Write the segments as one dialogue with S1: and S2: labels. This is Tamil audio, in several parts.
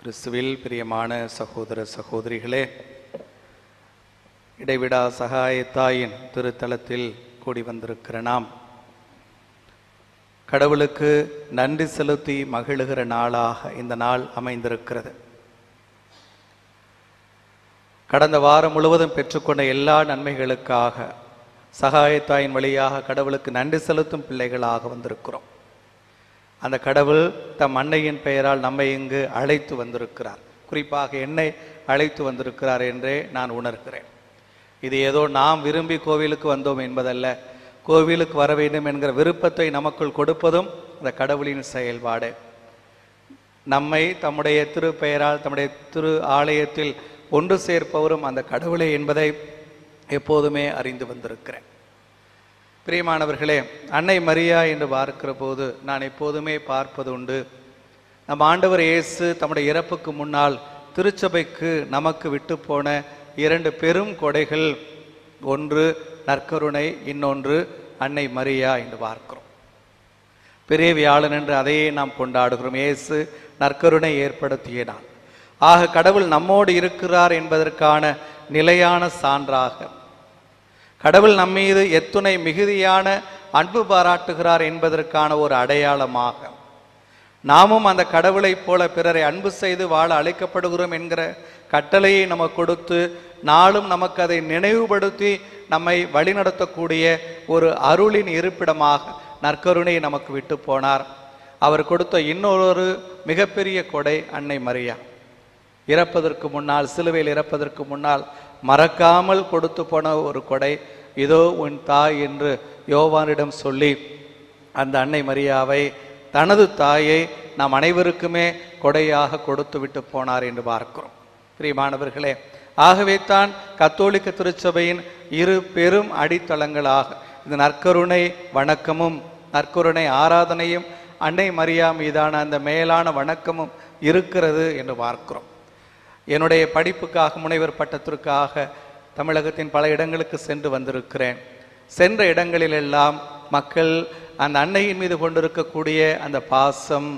S1: கிறிஸ்துவில் பிரியமான சகோதர சகோதரிகளே இடைவிடா சகாய தாயின் திருத்தலத்தில் கூடி வந்திருக்கிற நாம் கடவுளுக்கு நன்றி செலுத்தி மகிழுகிற நாளாக இந்த நாள் அமைந்திருக்கிறது கடந்த வாரம் முழுவதும் பெற்றுக்கொண்ட எல்லா நன்மைகளுக்காக சகாயத்தாயின் வழியாக கடவுளுக்கு நன்றி செலுத்தும் பிள்ளைகளாக வந்திருக்கிறோம் அந்த கடவுள் தம் அன்னையின் பெயரால் நம்மை இங்கு அழைத்து வந்திருக்கிறார் குறிப்பாக என்னை அழைத்து வந்திருக்கிறார் என்றே நான் உணர்கிறேன் இது ஏதோ நாம் விரும்பி கோவிலுக்கு வந்தோம் என்பதல்ல கோவிலுக்கு வர வேண்டும் என்கிற விருப்பத்தை நமக்குள் கொடுப்பதும் அந்த கடவுளின் செயல்பாடு நம்மை தம்முடைய திருப்பெயரால் தம்முடைய திரு ஆலயத்தில் ஒன்று சேர்ப்பவரும் அந்த கடவுளே என்பதை எப்போதுமே அறிந்து வந்திருக்கிறேன் பிரியமானவர்களே அன்னை மரியா என்று பார்க்கிற போது நான் எப்போதுமே பார்ப்பது உண்டு நம் ஆண்டவர் இயேசு தம்முடைய இறப்புக்கு முன்னால் திருச்சபைக்கு நமக்கு விட்டு போன இரண்டு பெரும் கொடைகள் ஒன்று நற்கருணை இன்னொன்று அன்னை மரியா என்று பார்க்கிறோம் பெரிய வியாழன் என்று அதையே நாம் கொண்டாடுகிறோம் இயேசு நற்கருணை ஏற்படுத்திய நாள் ஆக கடவுள் நம்மோடு இருக்கிறார் என்பதற்கான நிலையான சான்றாக கடவுள் நம்மீது எத்துணை மிகுதியான அன்பு பாராட்டுகிறார் என்பதற்கான ஒரு அடையாளமாக நாமும் அந்த கடவுளைப் போல பிறரை அன்பு செய்து வாழ அழைக்கப்படுகிறோம் என்கிற கட்டளையை நமக்கு கொடுத்து நாளும் நமக்கு அதை நினைவுபடுத்தி நம்மை வழிநடத்தக்கூடிய ஒரு அருளின் இருப்பிடமாக நற்கருணை நமக்கு விட்டு போனார் அவர் கொடுத்த இன்னொரு மிகப்பெரிய கொடை அன்னை மரியா இறப்பதற்கு முன்னால் சிலுவையில் இறப்பதற்கு முன்னால் மறக்காமல் கொடுத்து போன ஒரு கொடை இதோ உன் தாய் என்று யோவானிடம் சொல்லி அந்த அன்னை மரியாவை தனது தாயை நாம் அனைவருக்குமே கொடையாக கொடுத்து விட்டு போனார் என்று பார்க்கிறோம் பிரியமானவர்களே ஆகவே தான் கத்தோலிக்க திருச்சபையின் இரு பெரும் அடித்தளங்களாக இந்த நற்கருணை வணக்கமும் நற்கருணை ஆராதனையும் அன்னை மரியா மீதான அந்த மேலான வணக்கமும் இருக்கிறது என்று பார்க்கிறோம் என்னுடைய படிப்புக்காக முனைவர் பட்டத்திற்காக தமிழகத்தின் பல இடங்களுக்கு சென்று வந்திருக்கிறேன் சென்ற இடங்களிலெல்லாம் மக்கள் அந்த அன்னையின் மீது கொண்டிருக்கக்கூடிய அந்த பாசம்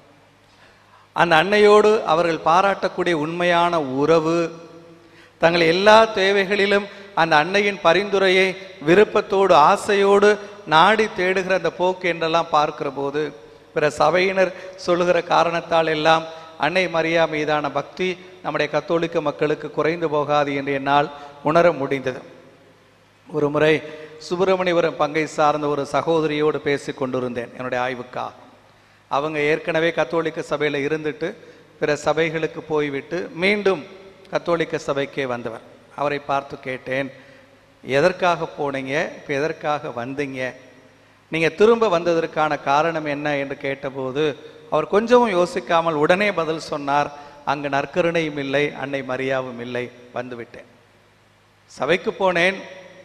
S1: அந்த அன்னையோடு அவர்கள் பாராட்டக்கூடிய உண்மையான உறவு தங்கள் எல்லா தேவைகளிலும் அந்த அன்னையின் பரிந்துரையை விருப்பத்தோடு ஆசையோடு நாடி தேடுகிற அந்த போக்கு என்றெல்லாம் பார்க்கிற போது பிற சபையினர் சொல்லுகிற காரணத்தால் எல்லாம் அன்னை மரியா மீதான பக்தி நம்முடைய கத்தோலிக்க மக்களுக்கு குறைந்து போகாது என்று என்னால் உணர முடிந்தது ஒரு முறை சுப்பிரமணியபுரம் பங்கை சார்ந்த ஒரு சகோதரியோடு பேசி கொண்டிருந்தேன் என்னுடைய ஆய்வுக்காக அவங்க ஏற்கனவே கத்தோலிக்க சபையில் இருந்துட்டு பிற சபைகளுக்கு போய்விட்டு மீண்டும் கத்தோலிக்க சபைக்கே வந்தவர் அவரை பார்த்து கேட்டேன் எதற்காக போனீங்க இப்போ எதற்காக வந்தீங்க நீங்கள் திரும்ப வந்ததற்கான காரணம் என்ன என்று கேட்டபோது அவர் கொஞ்சமும் யோசிக்காமல் உடனே பதில் சொன்னார் அங்கு நற்கருணையும் இல்லை அன்னை மரியாவும் இல்லை வந்துவிட்டேன் சபைக்கு போனேன்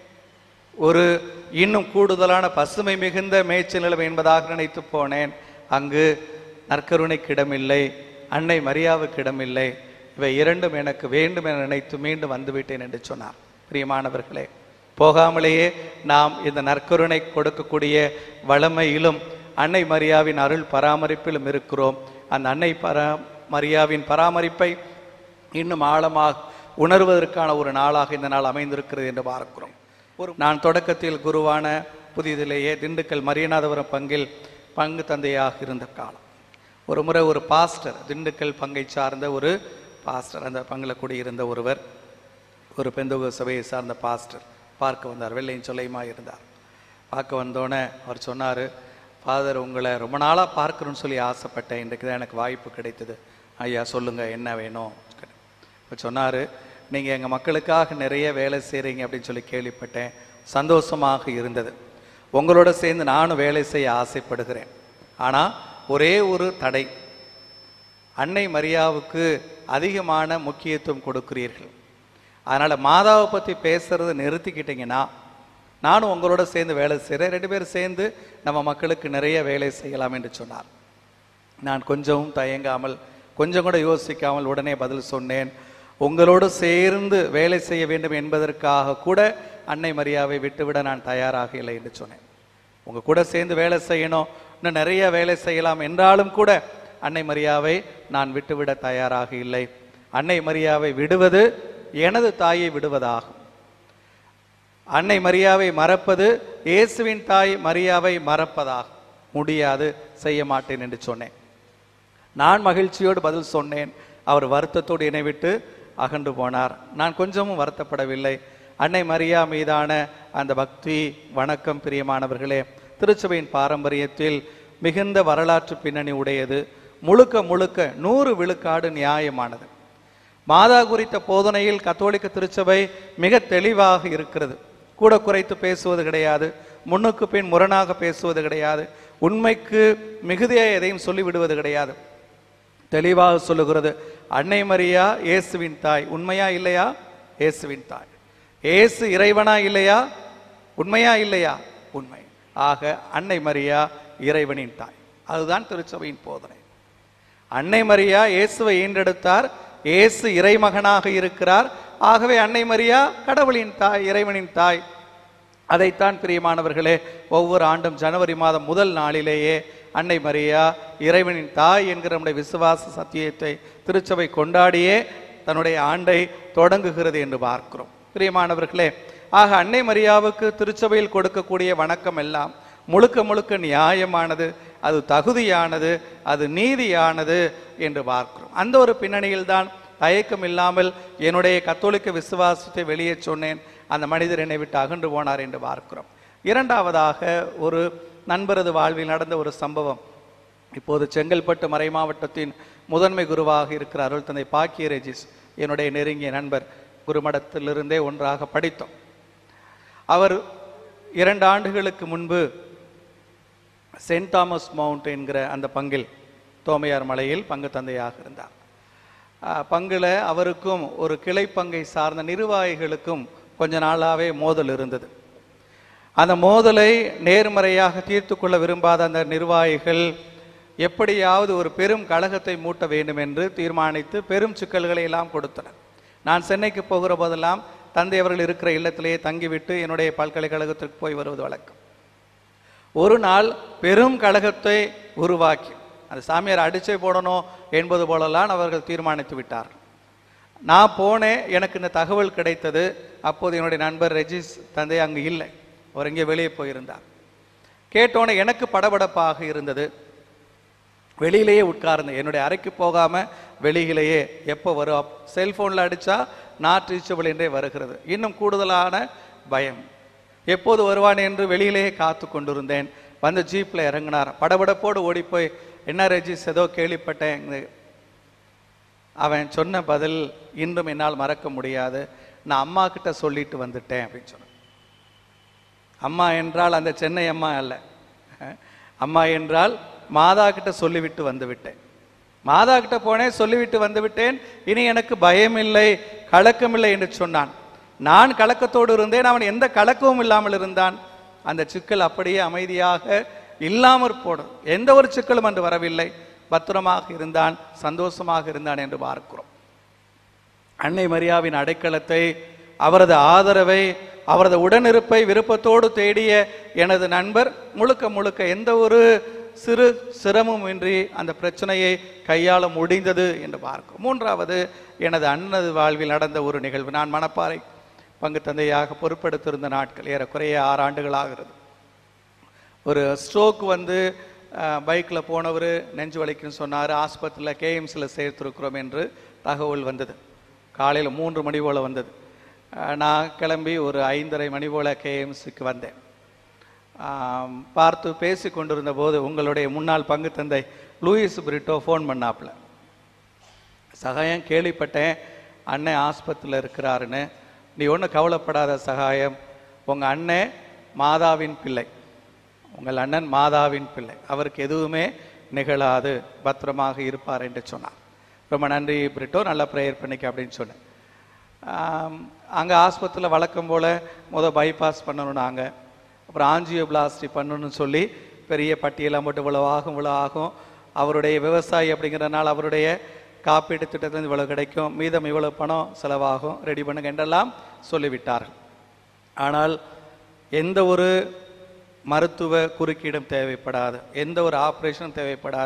S1: ஒரு இன்னும் கூடுதலான பசுமை மிகுந்த மேய்ச்சல் நிலம் என்பதாக நினைத்து போனேன் அங்கு நற்கருணைக்கு இடமில்லை அன்னை மரியாவுக்கு இடமில்லை இவை இரண்டும் எனக்கு வேண்டும் என நினைத்து மீண்டும் வந்துவிட்டேன் என்று சொன்னார் பிரியமானவர்களே போகாமலேயே நாம் இந்த நற்கருணை கொடுக்கக்கூடிய வளமையிலும் அன்னை மரியாவின் அருள் பராமரிப்பிலும் இருக்கிறோம் அந்த அன்னை பரா மரியாவின் பராமரிப்பை இன்னும் ஆழமாக உணர்வதற்கான ஒரு நாளாக இந்த நாள் அமைந்திருக்கிறது என்று பார்க்கிறோம் ஒரு நான் தொடக்கத்தில் குருவான புதிதிலேயே திண்டுக்கல் மரியநாதபுரம் பங்கில் பங்கு தந்தையாக இருந்த காலம் ஒரு முறை ஒரு பாஸ்டர் திண்டுக்கல் பங்கை சார்ந்த ஒரு பாஸ்டர் அந்த பங்கில் குடியிருந்த ஒருவர் ஒரு பெந்தக சபையை சார்ந்த பாஸ்டர் பார்க்க வந்தார் வெள்ளையும் சொல்லையுமா இருந்தார் பார்க்க வந்தோடனே அவர் சொன்னார் ஃபாதர் உங்களை ரொம்ப நாளாக பார்க்கணும்னு சொல்லி ஆசைப்பட்டேன் இன்றைக்கு தான் எனக்கு வாய்ப்பு கிடைத்தது ஐயா சொல்லுங்கள் என்ன வேணும் இப்போ சொன்னார் நீங்கள் எங்கள் மக்களுக்காக நிறைய வேலை செய்கிறீங்க அப்படின்னு சொல்லி கேள்விப்பட்டேன் சந்தோஷமாக இருந்தது உங்களோட சேர்ந்து நானும் வேலை செய்ய ஆசைப்படுகிறேன் ஆனால் ஒரே ஒரு தடை அன்னை மரியாவுக்கு அதிகமான முக்கியத்துவம் கொடுக்கிறீர்கள் அதனால் மாதாவை பற்றி பேசுகிறத நிறுத்திக்கிட்டீங்கன்னா நானும் உங்களோட சேர்ந்து வேலை செய்கிறேன் ரெண்டு பேரும் சேர்ந்து நம்ம மக்களுக்கு நிறைய வேலை செய்யலாம் என்று சொன்னார் நான் கொஞ்சமும் தயங்காமல் கொஞ்சம் கூட யோசிக்காமல் உடனே பதில் சொன்னேன் உங்களோடு சேர்ந்து வேலை செய்ய வேண்டும் என்பதற்காக கூட அன்னை மரியாவை விட்டுவிட நான் தயாராக இல்லை என்று சொன்னேன் உங்க கூட சேர்ந்து வேலை செய்யணும் இன்னும் நிறைய வேலை செய்யலாம் என்றாலும் கூட அன்னை மரியாவை நான் விட்டுவிட தயாராக இல்லை அன்னை மரியாவை விடுவது எனது தாயை விடுவதாகும் அன்னை மரியாவை மறப்பது இயேசுவின் தாய் மரியாவை மறப்பதாகும் முடியாது செய்ய மாட்டேன் என்று சொன்னேன் நான் மகிழ்ச்சியோடு பதில் சொன்னேன் அவர் வருத்தத்தோடு என்னை விட்டு அகன்று போனார் நான் கொஞ்சமும் வருத்தப்படவில்லை அன்னை மரியா மீதான அந்த பக்தி வணக்கம் பிரியமானவர்களே திருச்சபையின் பாரம்பரியத்தில் மிகுந்த வரலாற்று பின்னணி உடையது முழுக்க முழுக்க நூறு விழுக்காடு நியாயமானது மாதா குறித்த போதனையில் கத்தோலிக்க திருச்சபை மிக தெளிவாக இருக்கிறது கூட குறைத்து பேசுவது கிடையாது முன்னுக்கு பின் முரணாக பேசுவது கிடையாது உண்மைக்கு மிகுதியாக எதையும் சொல்லிவிடுவது கிடையாது தெளிவாக சொல்லுகிறது அன்னை மரியா இயேசுவின் தாய் உண்மையா இல்லையா இயேசுவின் தாய் இயேசு இறைவனா இல்லையா உண்மையா இல்லையா உண்மை ஆக அன்னை மரியா இறைவனின் தாய் அதுதான் திருச்சபையின் போதனை அன்னை மரியா இயேசுவை ஈன்றெடுத்தார் இயேசு இறைமகனாக இருக்கிறார் ஆகவே அன்னை மரியா கடவுளின் தாய் இறைவனின் தாய் அதைத்தான் பிரியமானவர்களே ஒவ்வொரு ஆண்டும் ஜனவரி மாதம் முதல் நாளிலேயே அன்னை மரியா இறைவனின் தாய் என்கிற நம்முடைய விசுவாச சத்தியத்தை திருச்சபை கொண்டாடியே தன்னுடைய ஆண்டை தொடங்குகிறது என்று பார்க்கிறோம் பிரியமானவர்களே ஆக அன்னை மரியாவுக்கு திருச்சபையில் கொடுக்கக்கூடிய வணக்கம் எல்லாம் முழுக்க முழுக்க நியாயமானது அது தகுதியானது அது நீதியானது என்று பார்க்கிறோம் அந்த ஒரு பின்னணியில் தான் தயக்கம் இல்லாமல் என்னுடைய கத்தோலிக்க விசுவாசத்தை வெளியே சொன்னேன் அந்த மனிதர் என்னை விட்டு அகன்று போனார் என்று பார்க்கிறோம் இரண்டாவதாக ஒரு நண்பரது வாழ்வில் நடந்த ஒரு சம்பவம் இப்போது செங்கல்பட்டு மறை மாவட்டத்தின் முதன்மை குருவாக இருக்கிற அருள் தந்தை பாக்கிய ரெஜிஸ் என்னுடைய நெருங்கிய நண்பர் குருமடத்திலிருந்தே ஒன்றாக படித்தோம் அவர் இரண்டு ஆண்டுகளுக்கு முன்பு செயின்ட் தாமஸ் மவுண்ட் என்கிற அந்த பங்கில் தோமையார் மலையில் பங்கு தந்தையாக இருந்தார் ஆஹ் பங்குல அவருக்கும் ஒரு கிளை பங்கை சார்ந்த நிர்வாகிகளுக்கும் கொஞ்ச நாளாவே மோதல் இருந்தது அந்த மோதலை நேர்மறையாக தீர்த்து கொள்ள விரும்பாத அந்த நிர்வாகிகள் எப்படியாவது ஒரு பெரும் கழகத்தை மூட்ட வேண்டும் என்று தீர்மானித்து பெரும் சிக்கல்களை எல்லாம் கொடுத்தனர் நான் சென்னைக்கு போகிற போதெல்லாம் தந்தை அவர்கள் இருக்கிற இல்லத்திலேயே தங்கிவிட்டு என்னுடைய பல்கலைக்கழகத்திற்கு போய் வருவது வழக்கம் ஒரு நாள் பெரும் கழகத்தை உருவாக்கி அந்த சாமியார் அடிச்சே போடணும் என்பது போலலாம் அவர்கள் தீர்மானித்து விட்டார்கள் நான் போனேன் எனக்கு இந்த தகவல் கிடைத்தது அப்போது என்னுடைய நண்பர் ரெஜிஸ் தந்தை அங்கு இல்லை அவர் இங்கே வெளியே போயிருந்தார் கேட்டோன்னே எனக்கு படபடப்பாக இருந்தது வெளியிலேயே உட்கார்ந்து என்னுடைய அறைக்கு போகாம வெளியிலேயே எப்போ வரும் செல்போனில் அடிச்சா நாட் ரீச்சபிள் என்றே வருகிறது இன்னும் கூடுதலான பயம் எப்போது வருவான் என்று வெளியிலேயே காத்து கொண்டிருந்தேன் வந்து ஜீப்ல இறங்கினார் படபடப்போடு ஓடி போய் என்ன ரெஜிஸ் ஏதோ கேள்விப்பட்டேன் இந்த அவன் சொன்ன பதில் இன்றும் என்னால் மறக்க முடியாது நான் அம்மா கிட்ட சொல்லிட்டு வந்துட்டேன் அப்படின்னு சொன்னேன் அம்மா என்றால் அந்த சென்னை அம்மா அல்ல அஹ், அம்மா என்றால் மாதா கிட்ட சொல்லிவிட்டு வந்து விட்டேன் மாதா கிட்ட போனேன் சொல்லிவிட்டு வந்து விட்டேன் இனி எனக்கு பயமில்லை கலக்கமில்லை என்று சொன்னான் நான் கலக்கத்தோடு இருந்தேன் அவன் எந்த கலக்கமும் இல்லாமல் இருந்தான் அந்த சிக்கல் அப்படியே அமைதியாக இல்லாமற் போடும் எந்த ஒரு சிக்கலும் அன்று வரவில்லை பத்திரமாக இருந்தான் சந்தோஷமாக இருந்தான் என்று பார்க்கிறோம் அன்னை மரியாவின் அடைக்கலத்தை அவரது ஆதரவை அவரது உடனிருப்பை விருப்பத்தோடு தேடிய எனது நண்பர் முழுக்க முழுக்க எந்த ஒரு சிறு சிரமமின்றி அந்த பிரச்சனையை கையாள முடிந்தது என்று பார்க்கிறோம் மூன்றாவது எனது அண்ணனது வாழ்வில் நடந்த ஒரு நிகழ்வு நான் மணப்பாறை பங்கு தந்தையாக பொறுப்பெடுத்திருந்த நாட்கள் ஏறக்குறைய ஆறு ஆண்டுகள் ஆகிறது ஒரு ஸ்ட்ரோக் வந்து பைக்கில் போனவர் நெஞ்சு வலிக்குன்னு சொன்னார் ஆஸ்பத்திரியில் கேஎம்சியில் சேர்த்துருக்குறோம் என்று தகவல் வந்தது காலையில் மூன்று மணி போல் வந்தது அஹ், நான் கிளம்பி ஒரு ஐந்தரை மணி போல் கேஎம்சிக்கு வந்தேன் ஆம், பார்த்து பேசி கொண்டிருந்த போது உங்களுடைய முன்னாள் பங்கு தந்தை லூயிஸ் பிரிட்டோ ஃபோன் பண்ணாப்புல சகாயம் கேள்விப்பட்டேன் அண்ணன் ஆஸ்பத்திரியில் இருக்கிறாருன்னு நீ ஒன்றும் கவலைப்படாத சகாயம் உங்கள் அண்ணன் மாதாவின் பிள்ளை உங்கள் அண்ணன் மாதாவின் பிள்ளை அவருக்கு எதுவுமே நிகழாது பத்திரமாக இருப்பார் என்று சொன்னார் ரொம்ப நன்றி பிரிட்டோ நல்லா ப்ரேயர் பண்ணிக்க அப்படின்னு சொன்னேன் அங்கே ஆஸ்பத்திரியில் வழக்கம் போல் முத பைபாஸ் பண்ணணும் நாங்கள் அப்புறம் ஆஞ்சியோபிளாஸ்டி பண்ணணும்னு சொல்லி பெரிய பட்டியலாம் போட்டு இவ்வளோ ஆகும் இவ்வளோ ஆகும் அவருடைய விவசாயி அப்படிங்கிறனால அவருடைய காப்பீட்டு திட்டத்திலிருந்து இவ்வளோ கிடைக்கும் மீதம் இவ்வளோ பணம் செலவாகும் ரெடி பண்ணுங்க என்றெல்லாம் சொல்லிவிட்டார்கள் ஆனால் எந்த ஒரு மருத்துவ குறுக்கீடும் தேவைப்படாது எந்த ஒரு ஆப்ரேஷனும் தேவைப்படாது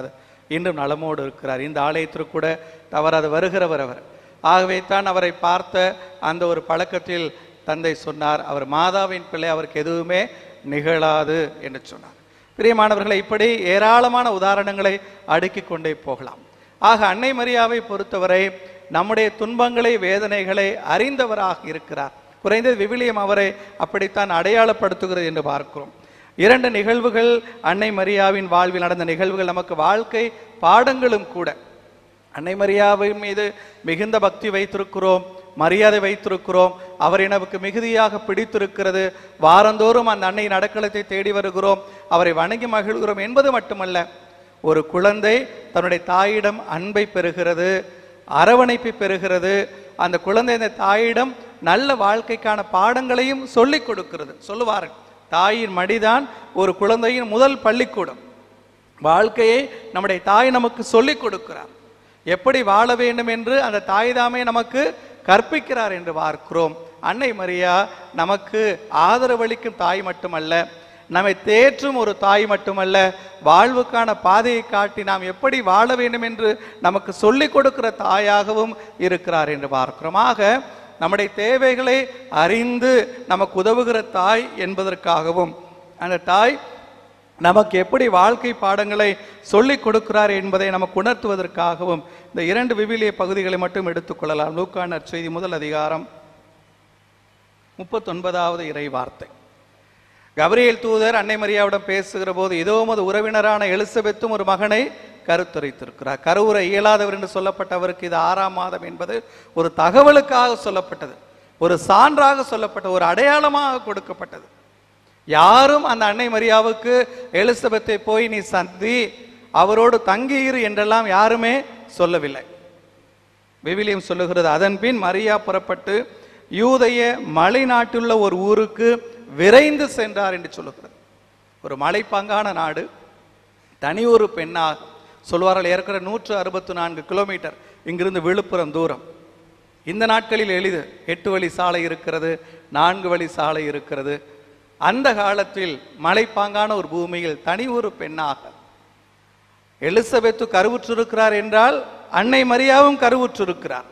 S1: இன்றும் நலமோடு இருக்கிறார் இந்த ஆலயத்திற்கு கூட தவறாது வருகிறவர் அவர் ஆகவே தான் அவரை பார்த்த அந்த ஒரு பழக்கத்தில் தந்தை சொன்னார் அவர் மாதாவின் பிள்ளை அவருக்கு எதுவுமே நிகழாது என்று சொன்னார் பிரியமானவர்களை இப்படி ஏராளமான உதாரணங்களை அடுக்கிக் கொண்டே போகலாம் ஆக அன்னை மரியாவை பொறுத்தவரை நம்முடைய துன்பங்களை வேதனைகளை அறிந்தவராக இருக்கிறார் குறைந்தது விவிலியம் அவரை அப்படித்தான் அடையாளப்படுத்துகிறது என்று பார்க்கிறோம் இரண்டு நிகழ்வுகள் அன்னை மரியாவின் வாழ்வில் நடந்த நிகழ்வுகள் நமக்கு வாழ்க்கை பாடங்களும் கூட அன்னை மரியாவின் மீது மிகுந்த பக்தி வைத்திருக்கிறோம் மரியாதை வைத்திருக்கிறோம் அவரை நமக்கு மிகுதியாக பிடித்திருக்கிறது வாரந்தோறும் அந்த அன்னை நடக்கலத்தை தேடி வருகிறோம் அவரை வணங்கி மகிழ்கிறோம் என்பது மட்டுமல்ல ஒரு குழந்தை தன்னுடைய தாயிடம் அன்பை பெறுகிறது அரவணைப்பை பெறுகிறது அந்த குழந்தை அந்த தாயிடம் நல்ல வாழ்க்கைக்கான பாடங்களையும் சொல்லிக் கொடுக்கிறது சொல்லுவார்கள் தாயின் மடிதான் ஒரு குழந்தையின் முதல் பள்ளிக்கூடம் வாழ்க்கையை நம்முடைய தாய் நமக்கு சொல்லிக் கொடுக்கிறார் எப்படி வாழ வேண்டும் என்று அந்த தாய் தாமே நமக்கு கற்பிக்கிறார் என்று பார்க்கிறோம் அன்னை மரியா நமக்கு ஆதரவளிக்கும் தாய் மட்டுமல்ல நம்மை தேற்றும் ஒரு தாய் மட்டுமல்ல வாழ்வுக்கான பாதையை காட்டி நாம் எப்படி வாழ வேண்டும் என்று நமக்கு சொல்லிக் கொடுக்கிற தாயாகவும் இருக்கிறார் என்று பார்க்கிறோம் ஆக நம்முடைய தேவைகளை அறிந்து நமக்கு உதவுகிற தாய் என்பதற்காகவும் அந்த தாய் நமக்கு எப்படி வாழ்க்கை பாடங்களை சொல்லிக் கொடுக்கிறார் என்பதை நமக்கு உணர்த்துவதற்காகவும் இந்த இரண்டு விவிலிய பகுதிகளை மட்டும் எடுத்துக்கொள்ளலாம் லூக்கா நற்செய்தி முதல் அதிகாரம் முப்பத்தொன்பதாவது இறை வார்த்தை கபரியேல் தூதர் அன்னை மரியாவிடம் பேசுகிற போது இதோ உமது உறவினரான எலிசபெத்தும் ஒரு மகனை கருத்துரைத்திருக்கிறார் கருவுற இயலாதவர் என்று சொல்லப்பட்டவருக்கு இது ஆறாம் மாதம் என்பது ஒரு தகவலுக்காக சொல்லப்பட்டது ஒரு சான்றாக சொல்லப்பட்ட ஒரு அடையாளமாக கொடுக்கப்பட்டது யாரும் அந்த அன்னை மரியாவுக்கு எலிசபெத்தை போய் நீ சந்தி அவரோடு தங்கியிரு என்றெல்லாம் யாருமே சொல்லவில்லை விவிலியம் சொல்லுகிறது அதன் பின் மரியா புறப்பட்டு யூதைய மலை நாட்டுள்ள ஒரு ஊருக்கு விரைந்து சென்றார் என்று சொல்லுகிறது ஒரு மலைப்பாங்கான நாடு தனி ஒரு பெண்ணாக சொல்வார்கள் ஏற்கிற நூற்று அறுபத்து நான்கு கிலோமீட்டர் இங்கிருந்து விழுப்புரம் தூரம் இந்த நாட்களில் எளிது எட்டு வழி சாலை இருக்கிறது நான்கு வழி சாலை இருக்கிறது அந்த காலத்தில் மலைப்பாங்கான ஒரு பூமியில் தனி ஒரு பெண்ணாக எலிசபெத்து கருவுற்றிருக்கிறார் என்றால் அன்னை மரியாவும் கருவுற்றிருக்கிறார்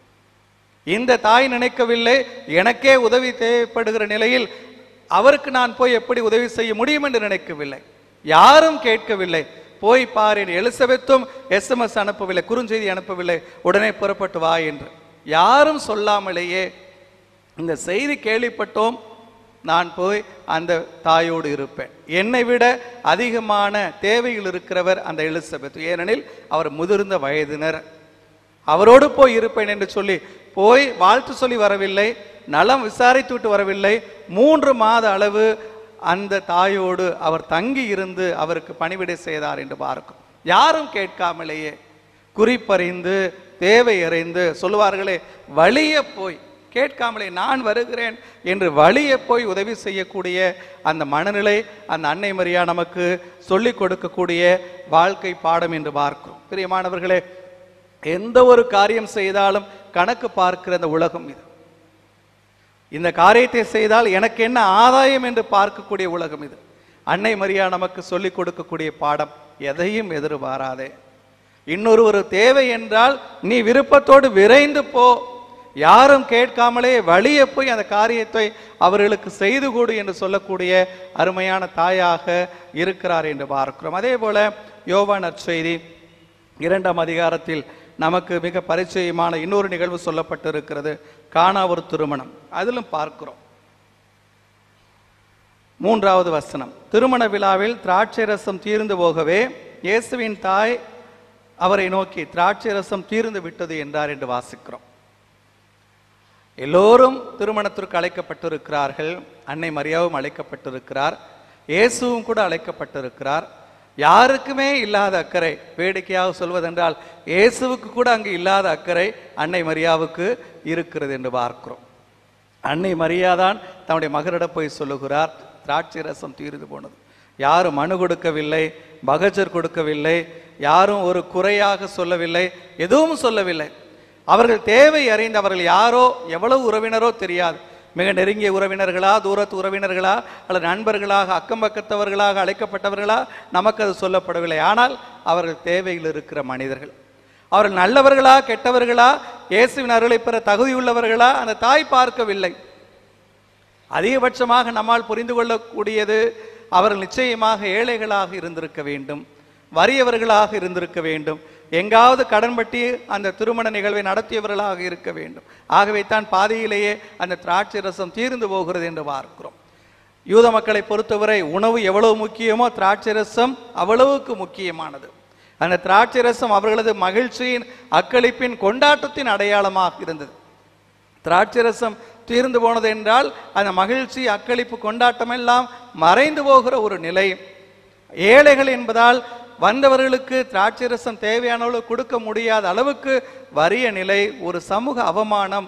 S1: இந்த தாய் நினைக்கவில்லை எனக்கே உதவி தேவைப்படுகிற நிலையில் அவருக்கு நான் போய் எப்படி உதவி செய்ய முடியும் என்று நினைக்கவில்லை யாரும் கேட்கவில்லை போய் பாரு எலிசபெத்தும் எஸ்எம்எஸ் அனுப்பவில்லை குறுஞ்செய்தி அனுப்பவில்லை உடனே புறப்பட்டு வா என்று யாரும் சொல்லாமலேயே இந்த செய்தி கேள்விப்பட்டோம் நான் போய் அந்த தாயோடு இருப்பேன் என்னை விட அதிகமான தேவையில் இருக்கிறவர் அந்த எலிசபெத் ஏனெனில் அவர் முதிர்ந்த வயதினர் அவரோடு போய் இருப்பேன் என்று சொல்லி போய் வாழ்த்து சொல்லி வரவில்லை நலம் விசாரித்து விட்டு வரவில்லை மூன்று மாத அளவு அந்த தாயோடு அவர் தங்கி இருந்து அவருக்கு பணிவிடை செய்தார் என்று பார்க்கும் யாரும் கேட்காமலேயே குறிப்பறிந்து தேவை அறிந்து சொல்லுவார்களே வழிய போய் கேட்காமலே நான் வருகிறேன் என்று வழிய போய் உதவி செய்யக்கூடிய அந்த மனநிலை அந்த அன்னை மரியா நமக்கு சொல்லிக் கொடுக்கக்கூடிய வாழ்க்கை பாடம் என்று பார்க்கிறோம் பிரியமானவர்களே எந்த ஒரு காரியம் செய்தாலும் கணக்கு பார்க்கிற அந்த உலகம் இது இந்த காரியத்தை செய்தால் எனக்கு என்ன ஆதாயம் என்று பார்க்கக்கூடிய உலகம் இது அன்னை மரியா நமக்கு சொல்லிக் கொடுக்கக்கூடிய பாடம் எதையும் எதிர்பாராதே இன்னொரு ஒரு தேவை என்றால் நீ விருப்பத்தோடு விரைந்து போ யாரும் கேட்காமலே வழிய போய் அந்த காரியத்தை அவர்களுக்கு செய்து கொடு என்று சொல்லக்கூடிய அருமையான தாயாக இருக்கிறார் என்று பார்க்கிறோம் அதே போல யோவான் நற்செய்தி இரண்டாம் அதிகாரத்தில் நமக்கு மிக பரிச்சயமான இன்னொரு நிகழ்வு சொல்லப்பட்டிருக்கிறது காணா ஒரு திருமணம் அதிலும் பார்க்கிறோம் மூன்றாவது வசனம் திருமண விழாவில் திராட்சை ரசம் தீர்ந்து போகவே இயேசுவின் தாய் அவரை நோக்கி திராட்சை ரசம் தீர்ந்து விட்டது என்றார் என்று வாசிக்கிறோம் எல்லோரும் திருமணத்திற்கு அழைக்கப்பட்டிருக்கிறார்கள் அன்னை மரியாவும் அழைக்கப்பட்டிருக்கிறார் இயேசுவும் கூட அழைக்கப்பட்டிருக்கிறார் யாருக்குமே இல்லாத அக்கறை வேடிக்கையாக சொல்வதென்றால் இயேசுவுக்கு கூட அங்கு இல்லாத அக்கறை அன்னை மரியாவுக்கு இருக்கிறது என்று பார்க்கிறோம் அன்னை மரியாதான் தன்னுடைய மகனிடம் போய் சொல்லுகிறார் திராட்சை ரசம் தீர்ந்து போனது யாரும் மனு கொடுக்கவில்லை பகஜர் கொடுக்கவில்லை யாரும் ஒரு குறையாக சொல்லவில்லை எதுவும் சொல்லவில்லை அவர்கள் தேவை அறிந்து அவர்கள் யாரோ எவ்வளவு உறவினரோ தெரியாது மிக நெருங்கிய உறவினர்களா தூரத்து உறவினர்களா அல்லது நண்பர்களாக அக்கம் பக்கத்தவர்களாக அழைக்கப்பட்டவர்களா நமக்கு அது சொல்லப்படவில்லை ஆனால் அவர்கள் தேவையில் இருக்கிற மனிதர்கள் அவர்கள் நல்லவர்களா கெட்டவர்களா இயேசுவின் அருளை பெற தகுதியுள்ளவர்களா அந்த தாய் பார்க்கவில்லை அதிகபட்சமாக நம்மால் புரிந்து கொள்ளக்கூடியது அவர்கள் நிச்சயமாக ஏழைகளாக இருந்திருக்க வேண்டும் வறியவர்களாக இருந்திருக்க வேண்டும் எங்காவது கடன்பட்டி அந்த திருமண நிகழ்வை நடத்தியவர்களாக இருக்க வேண்டும் ஆகவே தான் பாதியிலேயே அந்த திராட்சை ரசம் தீர்ந்து போகிறது என்று பார்க்கிறோம் யூத மக்களை பொறுத்தவரை உணவு எவ்வளவு முக்கியமோ திராட்சை ரசம் அவ்வளவுக்கு முக்கியமானது அந்த திராட்சை ரசம் அவர்களது மகிழ்ச்சியின் அக்களிப்பின் கொண்டாட்டத்தின் அடையாளமாக இருந்தது திராட்சை ரசம் தீர்ந்து போனது என்றால் அந்த மகிழ்ச்சி அக்களிப்பு கொண்டாட்டம் எல்லாம் மறைந்து போகிற ஒரு நிலை ஏழைகள் என்பதால் வந்தவர்களுக்கு திராட்சை ரசம் தேவையான அளவு கொடுக்க முடியாத அளவுக்கு வறிய நிலை ஒரு சமூக அவமானம்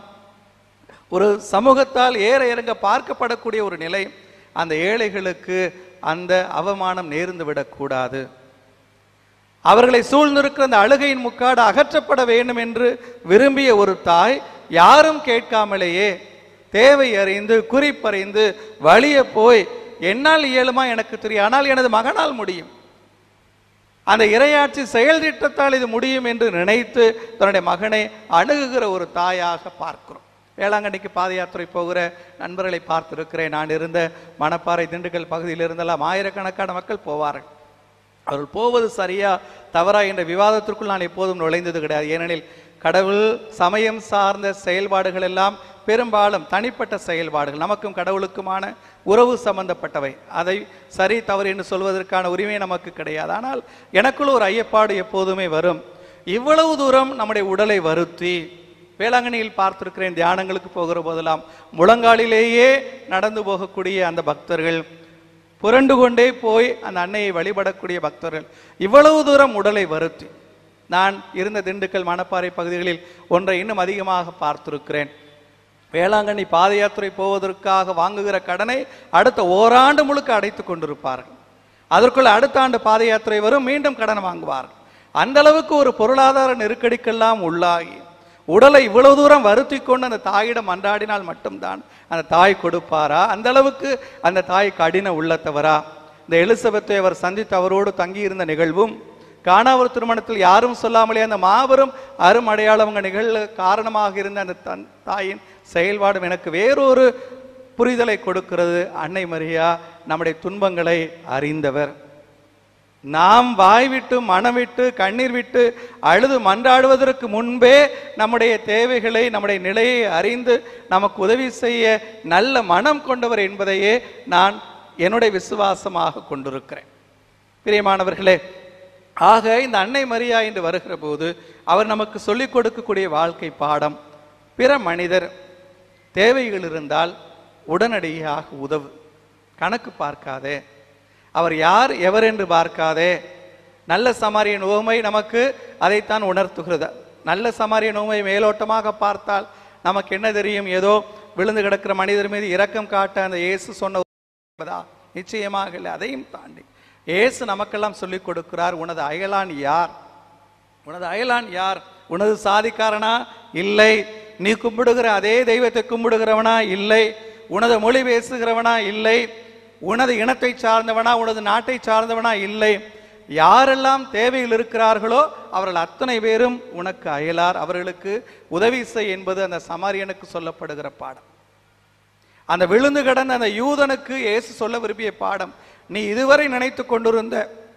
S1: ஒரு சமூகத்தால் ஏற இறங்க பார்க்கப்படக்கூடிய ஒரு நிலை அந்த ஏழைகளுக்கு அந்த அவமானம் நேர்ந்து விடக்கூடாது அவர்களை சூழ்ந்திருக்கிற அந்த அழுகையின் முக்காடு அகற்றப்பட வேண்டும் என்று விரும்பிய ஒரு தாய் யாரும் கேட்காமலேயே தேவை அறிந்து குறிப்பறிந்து வழிய போய் என்னால் இயலுமா எனக்கு தெரியும் ஆனால் எனது மகனால் முடியும் அந்த இரையாட்சி செயல் திட்டத்தால் இது முடியும் என்று நினைத்து தன்னுடைய மகனை அணுகுகிற ஒரு தாயாக பார்க்கிறோம் வேளாங்கண்ணிக்கு பாத யாத்திரை போகிற நண்பர்களை பார்த்திருக்கிறேன் நான் இருந்த மணப்பாறை திண்டுக்கல் பகுதியில் இருந்தெல்லாம் ஆயிரக்கணக்கான மக்கள் போவார்கள் அவர்கள் போவது சரியா தவறா என்ற விவாதத்திற்குள் நான் எப்போதும் நுழைந்தது கிடையாது ஏனெனில் கடவுள் சமயம் சார்ந்த செயல்பாடுகள் எல்லாம் பெரும்பாலும் தனிப்பட்ட செயல்பாடுகள் நமக்கும் கடவுளுக்குமான உறவு சம்பந்தப்பட்டவை அதை சரி தவறு என்று சொல்வதற்கான உரிமை நமக்கு கிடையாது ஆனால் எனக்குள்ள ஒரு ஐயப்பாடு எப்போதுமே வரும் இவ்வளவு தூரம் நம்முடைய உடலை வருத்தி வேளாங்கண்ணியில் பார்த்திருக்கிறேன் தியானங்களுக்கு போகிற போதெல்லாம் முழங்காலிலேயே நடந்து போகக்கூடிய அந்த பக்தர்கள் புரண்டு கொண்டே போய் அந்த அன்னையை வழிபடக்கூடிய பக்தர்கள் இவ்வளவு தூரம் உடலை வருத்தி நான் இருந்த திண்டுக்கல் மணப்பாறை பகுதிகளில் ஒன்றை இன்னும் அதிகமாக பார்த்திருக்கிறேன் வேளாங்கண்ணி பாத யாத்திரை போவதற்காக வாங்குகிற கடனை அடுத்த ஓராண்டு முழுக்க அடைத்து கொண்டிருப்பார்கள் அதற்குள்ள அடுத்த ஆண்டு பாத யாத்திரை வரும் மீண்டும் கடன் வாங்குவார்கள் அந்த அளவுக்கு ஒரு பொருளாதார நெருக்கடிக்கெல்லாம் உள்ளாகி உடலை இவ்வளவு தூரம் வருத்தி கொண்டு அந்த தாயிடம் மன்றாடினால் மட்டும்தான் அந்த தாய் கொடுப்பாரா அந்த அளவுக்கு அந்த தாய் கடின உள்ளத்தவரா இந்த எலிசபெத்தை அவர் சந்தித்து அவரோடு தங்கியிருந்த நிகழ்வும் காணாவூர் திருமணத்தில் யாரும் சொல்லாமலே அந்த மாபெரும் அரும் அடையாளவங்க நிகழ்வு காரணமாக இருந்த அந்த தன் தாயின் செயல்பாடும் எனக்கு வேறொரு புரிதலை கொடுக்கிறது அன்னை மரியா நம்முடைய துன்பங்களை அறிந்தவர் நாம் வாய் விட்டு மனம் விட்டு கண்ணீர் விட்டு அழுது மன்றாடுவதற்கு முன்பே நம்முடைய தேவைகளை நம்முடைய நிலையை அறிந்து நமக்கு உதவி செய்ய நல்ல மனம் கொண்டவர் என்பதையே நான் என்னுடைய விசுவாசமாக கொண்டிருக்கிறேன் பிரியமானவர்களே ஆக இந்த அன்னை மரியா என்று வருகிற போது அவர் நமக்கு சொல்லிக் கொடுக்கக்கூடிய வாழ்க்கை பாடம் பிற மனிதர் தேவைகள் இருந்தால் உடனடியாக உதவு கணக்கு பார்க்காதே அவர் யார் எவர் என்று பார்க்காதே நல்ல சமாரியன் உவமை நமக்கு அதைத்தான் உணர்த்துகிறது நல்ல சமாரியன் உவமை மேலோட்டமாக பார்த்தால் நமக்கு என்ன தெரியும் ஏதோ விழுந்து கிடக்கிற மனிதர் மீது இரக்கம் காட்ட அந்த இயேசு சொன்ன என்பதா நிச்சயமாக இல்லை அதையும் தாண்டி இயேசு நமக்கெல்லாம் சொல்லிக் கொடுக்கிறார் உனது அயலான் யார் உனது அயலான் யார் உனது சாதிக்காரனா இல்லை நீ கும்பிடுகிற அதே தெய்வத்தை கும்பிடுகிறவனா இல்லை உனது மொழி பேசுகிறவனா இல்லை உனது இனத்தை சார்ந்தவனா உனது நாட்டை சார்ந்தவனா இல்லை யாரெல்லாம் தேவையில் இருக்கிறார்களோ அவர்கள் அத்தனை பேரும் உனக்கு அயலார் அவர்களுக்கு உதவி செய் என்பது அந்த சமாரியனுக்கு சொல்லப்படுகிற பாடம் அந்த விழுந்து கிடந்த அந்த யூதனுக்கு இயேசு சொல்ல விரும்பிய பாடம் நீ இதுவரை நினைத்து கொண்டிருந்த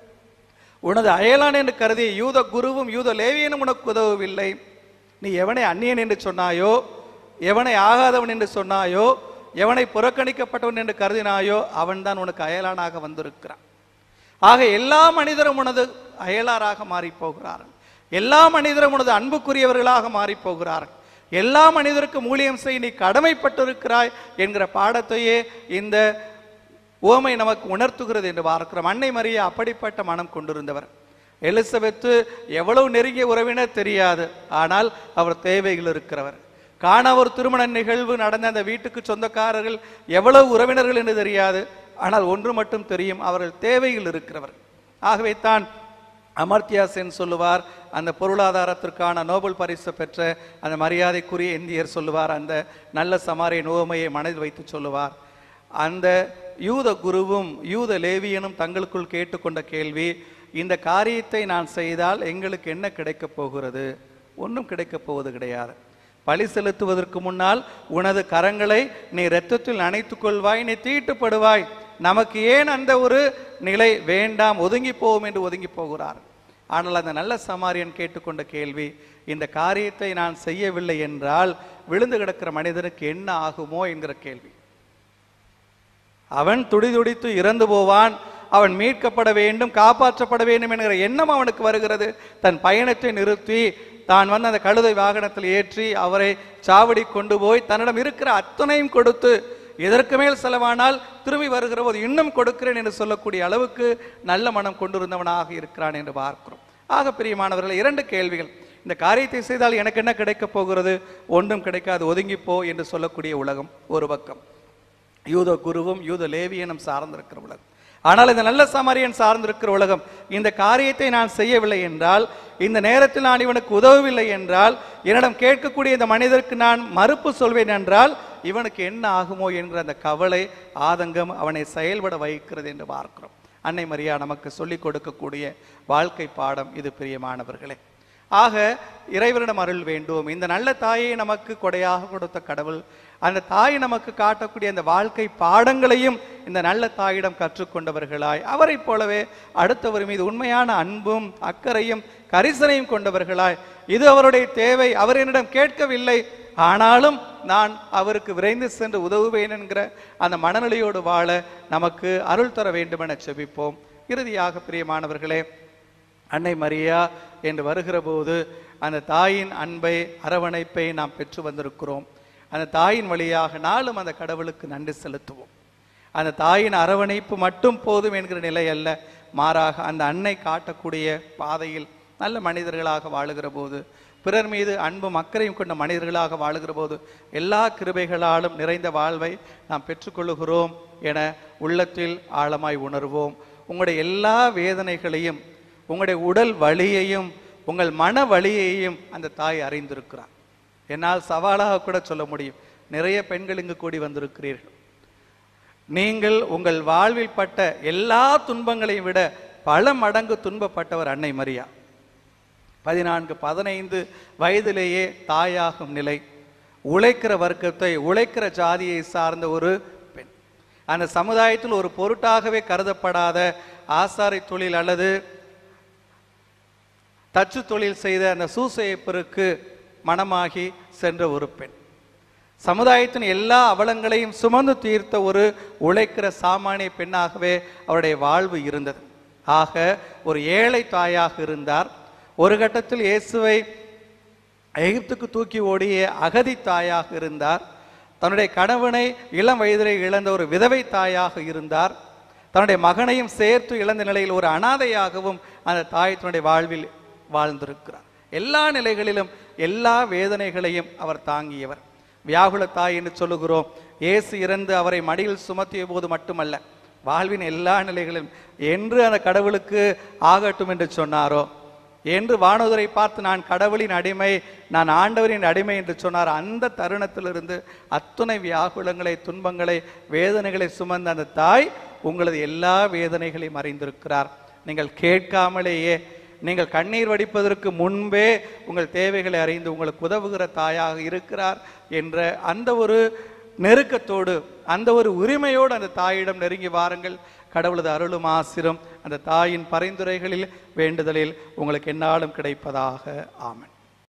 S1: உனது அயலான் என்று கருதிய யூத குருவும் யூத லேவியனும் உனக்கு உதவவில்லை நீ எவனை அந்நியன் என்று சொன்னாயோ எவனை ஆகாதவன் என்று சொன்னாயோ எவனை புறக்கணிக்கப்பட்டவன் என்று கருதினாயோ அவன்தான் உனக்கு அயலானாக வந்திருக்கிறான் ஆக எல்லா மனிதரும் உனது அயலாராக மாறி போகிறார்கள் எல்லா மனிதரும் உனது அன்புக்குரியவர்களாக மாறி போகிறார்கள் எல்லா மனிதருக்கும் ஊழியம் செய்ய நீ கடமைப்பட்டிருக்கிறாய் என்கிற பாடத்தையே இந்த உவமை நமக்கு உணர்த்துகிறது என்று பார்க்கிறோம் அன்னை மரியா அப்படிப்பட்ட மனம் கொண்டிருந்தவர் எலிசபெத்து எவ்வளவு நெருங்கிய உறவினர் தெரியாது ஆனால் அவர் தேவையில் இருக்கிறவர் காண ஒரு திருமண நிகழ்வு நடந்த அந்த வீட்டுக்கு சொந்தக்காரர்கள் எவ்வளவு உறவினர்கள் என்று தெரியாது ஆனால் ஒன்று மட்டும் தெரியும் அவர்கள் தேவையில் இருக்கிறவர் ஆகவே தான் அமர்த்தியா சென் சொல்லுவார் அந்த பொருளாதாரத்திற்கான நோபல் பரிசு பெற்ற அந்த மரியாதைக்குரிய இந்தியர் சொல்லுவார் அந்த நல்ல சமாரிய நோமையை மனதில் வைத்து சொல்லுவார் அந்த யூத குருவும் யூத லேவியனும் தங்களுக்குள் கேட்டுக்கொண்ட கேள்வி இந்த காரியத்தை நான் செய்தால் எங்களுக்கு என்ன கிடைக்கப் போகிறது ஒன்றும் கிடைக்கப் போவது கிடையாது பழி செலுத்துவதற்கு முன்னால் உனது கரங்களை நீ இரத்தத்தில் நனைத்துக் கொள்வாய் நீ தீட்டுப்படுவாய் நமக்கு ஏன் அந்த ஒரு நிலை வேண்டாம் ஒதுங்கி போவோம் என்று ஒதுங்கி போகிறார் ஆனால் அந்த நல்ல சமாரியன் கேட்டுக்கொண்ட கேள்வி இந்த காரியத்தை நான் செய்யவில்லை என்றால் விழுந்து கிடக்கிற மனிதனுக்கு என்ன ஆகுமோ என்கிற கேள்வி அவன் துடிதுடித்து இறந்து போவான் அவன் மீட்கப்பட வேண்டும் காப்பாற்றப்பட வேண்டும் என்கிற எண்ணம் அவனுக்கு வருகிறது தன் பயணத்தை நிறுத்தி தான் வந்து அந்த கழுதை வாகனத்தில் ஏற்றி அவரை சாவடி கொண்டு போய் தன்னிடம் இருக்கிற அத்தனையும் கொடுத்து இதற்கு மேல் செலவானால் திரும்பி வருகிற போது இன்னும் கொடுக்கிறேன் என்று சொல்லக்கூடிய அளவுக்கு நல்ல மனம் கொண்டிருந்தவனாக இருக்கிறான் என்று பார்க்கிறோம் ஆக பிரியமானவர்கள் இரண்டு கேள்விகள் இந்த காரியத்தை செய்தால் எனக்கு என்ன கிடைக்கப் போகிறது ஒன்றும் கிடைக்காது ஒதுங்கிப்போ என்று சொல்லக்கூடிய உலகம் ஒரு பக்கம் யூத குருவும் யூத லேவியனும் சார்ந்திருக்கிற உலகம் ஆனால் இந்த நல்ல சமாரியன் சார்ந்திருக்கிற உலகம் இந்த காரியத்தை நான் செய்யவில்லை என்றால் இந்த நேரத்தில் நான் இவனுக்கு உதவவில்லை என்றால் என்னிடம் கேட்கக்கூடிய இந்த மனிதருக்கு நான் மறுப்பு சொல்வேன் என்றால் இவனுக்கு என்ன ஆகுமோ என்கிற அந்த கவலை ஆதங்கம் அவனை செயல்பட வைக்கிறது என்று பார்க்கிறோம் அன்னை மரியா நமக்கு சொல்லிக் கொடுக்கக்கூடிய வாழ்க்கை பாடம் இது பிரியமானவர்களே ஆக இறைவனிடம் அருள் வேண்டும் இந்த நல்ல தாயை நமக்கு கொடையாக கொடுத்த கடவுள் அந்த தாய் நமக்கு காட்டக்கூடிய அந்த வாழ்க்கை பாடங்களையும் இந்த நல்ல தாயிடம் கற்றுக்கொண்டவர்களாய் அவரைப் போலவே அடுத்தவர் மீது உண்மையான அன்பும் அக்கறையும் கரிசனையும் கொண்டவர்களாய் இது அவருடைய தேவை அவர் என்னிடம் கேட்கவில்லை ஆனாலும் நான் அவருக்கு விரைந்து சென்று உதவுவேன் என்கிற அந்த மனநிலையோடு வாழ நமக்கு அருள் தர வேண்டும் என செபிப்போம் இறுதியாக பிரியமானவர்களே அன்னை மரியா என்று வருகிற போது அந்த தாயின் அன்பை அரவணைப்பை நாம் பெற்று வந்திருக்கிறோம் அந்த தாயின் வழியாக நாளும் அந்த கடவுளுக்கு நன்றி செலுத்துவோம் அந்த தாயின் அரவணைப்பு மட்டும் போதும் என்கிற நிலை அல்ல மாறாக அந்த அன்னை காட்டக்கூடிய பாதையில் நல்ல மனிதர்களாக வாழுகிற போது பிறர் மீது அன்பும் அக்கறையும் கொண்ட மனிதர்களாக வாழுகிற போது எல்லா கிருபைகளாலும் நிறைந்த வாழ்வை நாம் பெற்றுக்கொள்ளுகிறோம் என உள்ளத்தில் ஆழமாய் உணர்வோம் உங்களுடைய எல்லா வேதனைகளையும் உங்களுடைய உடல் வலியையும் உங்கள் மன வலியையும் அந்த தாய் அறிந்திருக்கிறார் என்னால் சவாலாக கூட சொல்ல முடியும் நிறைய பெண்கள் இங்கு கூடி வந்திருக்கிறீர்கள் நீங்கள் உங்கள் வாழ்வில் பட்ட எல்லா துன்பங்களையும் விட பல மடங்கு துன்பப்பட்டவர் அன்னை மரியா பதினான்கு பதினைந்து வயதிலேயே தாயாகும் நிலை உழைக்கிற வர்க்கத்தை உழைக்கிற ஜாதியை சார்ந்த ஒரு பெண் அந்த சமுதாயத்தில் ஒரு பொருட்டாகவே கருதப்படாத ஆசாரி தொழில் அல்லது தச்சு தொழில் செய்த அந்த சூசையப்பருக்கு மனமாகி சென்ற ஒரு பெண் சமுதாயத்தின் எல்லா அவலங்களையும் சுமந்து தீர்த்த ஒரு உழைக்கிற சாமானிய பெண்ணாகவே அவருடைய வாழ்வு இருந்தது ஆக ஒரு ஏழை தாயாக இருந்தார் ஒரு கட்டத்தில் இயேசுவை எகிப்துக்கு தூக்கி ஓடிய அகதி தாயாக இருந்தார் தன்னுடைய கணவனை இளம் வயதிலே இழந்த ஒரு விதவை தாயாக இருந்தார் தன்னுடைய மகனையும் சேர்த்து இழந்த நிலையில் ஒரு அனாதையாகவும் அந்த தாய் தன்னுடைய வாழ்வில் வாழ்ந்திருக்கிறார் எல்லா நிலைகளிலும் எல்லா வேதனைகளையும் அவர் தாங்கியவர் வியாகுல தாய் என்று சொல்லுகிறோம் இயேசு இறந்து அவரை மடியில் சுமத்திய போது மட்டுமல்ல வாழ்வின் எல்லா நிலைகளிலும் என்று அந்த கடவுளுக்கு ஆகட்டும் என்று சொன்னாரோ என்று வானோதரை பார்த்து நான் கடவுளின் அடிமை நான் ஆண்டவரின் அடிமை என்று சொன்னார் அந்த தருணத்திலிருந்து அத்துணை வியாகுலங்களை துன்பங்களை வேதனைகளை சுமந்த அந்த தாய் உங்களது எல்லா வேதனைகளையும் அறிந்திருக்கிறார் நீங்கள் கேட்காமலேயே நீங்கள் கண்ணீர் வடிப்பதற்கு முன்பே உங்கள் தேவைகளை அறிந்து உங்களுக்கு உதவுகிற தாயாக இருக்கிறார் என்ற அந்த ஒரு நெருக்கத்தோடு அந்த ஒரு உரிமையோடு அந்த தாயிடம் நெருங்கி வாருங்கள் கடவுளது அருளும் ஆசிரும் அந்த தாயின் பரிந்துரைகளில் வேண்டுதலில் உங்களுக்கு எந்நாளும் கிடைப்பதாக ஆமென்